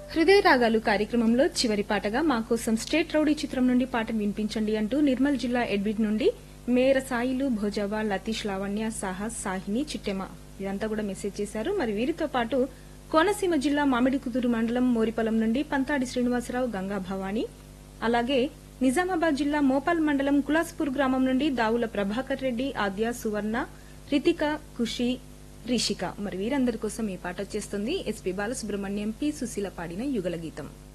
హృదయ రాగాలు కార్యక్రమంలో చివరి పాటగా మా కోసం స్టేట్ రౌడీ చిత్రం నుండి పాటను వినిపించండి అంటూ నిర్మల్ జిల్లా ఎడ్బిట్ నుండి మేర సాయిలు భోజావా లతీష్ లావణ్య సాహస్ సాహిని చిట్టెమ ఇదంతా కూడా మెసేజ్ చేశారు మరి వీరితో పాటు కోనసీమ జిల్లా మామిడికుదురు మండలం మోరిపొలం నుండి పంతాడి శ్రీనివాసరావు గంగా భవాని అలాగే నిజామాబాద్ జిల్లా మోపాల్ మండలం కులాస్పూర్ గ్రామం నుండి దావుల ప్రభాకర్ రెడ్డి ఆద్య సువర్ణ రితిక ఖుషి రిషిక మరి వీరందరి కోసం ఈ పాట వచ్చేస్తుంది ఎస్పీ బాలసుబ్రహ్మణ్యం పి సుశీల పాడిన యుగల గీతం